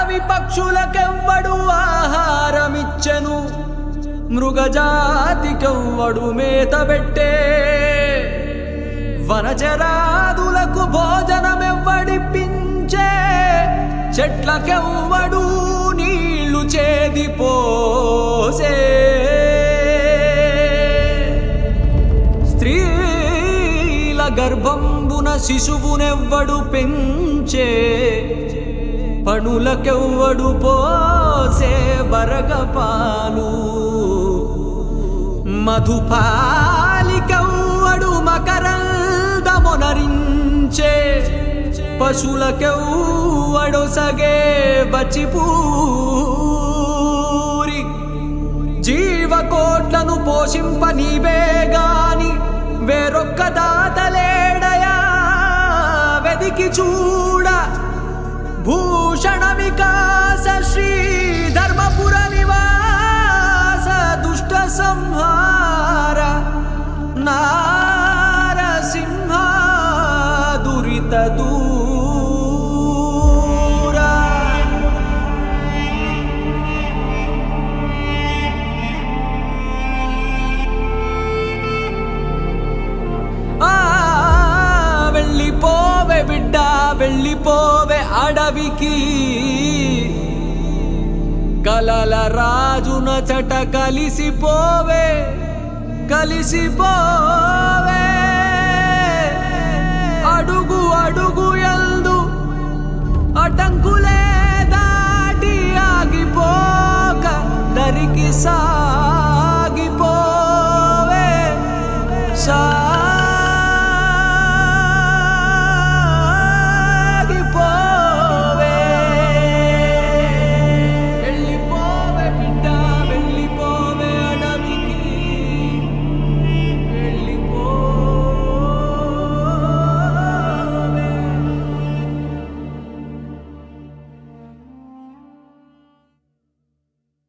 అడవి పక్షులకెవ్వడు ఆహారమిచ్చెను మృగజాతికెవ్వడు మేతబెట్టే వనచరాదులకు భోజనమెవ్వడిప్పించే చెట్లకెవ్వడు నీళ్లు చేది పోసే స్త్రీల గర్భంబున శిశువునెవ్వడు పెంచే పణులకెవ్వడు పోసే బరగపాలు మధుపాలికెవ్వడు మకరందమునరించే పశులకెవ్వడు సగే బచిపూరి జీవకోట్లను పోషింప నీవే గాని వేరొక్క దాతలేడయా వెదికి చూడ భూషణ వికాస శ్రీ ధర్మపుర నివాస దుష్ట సంహార నారసింహ దురిత దూరా ఆ వెళ్ళిపోవే బిడ్డ వెళ్ళిపోవే అడవికి కలల రాజున చట కలిసిపోవే కలిసిపో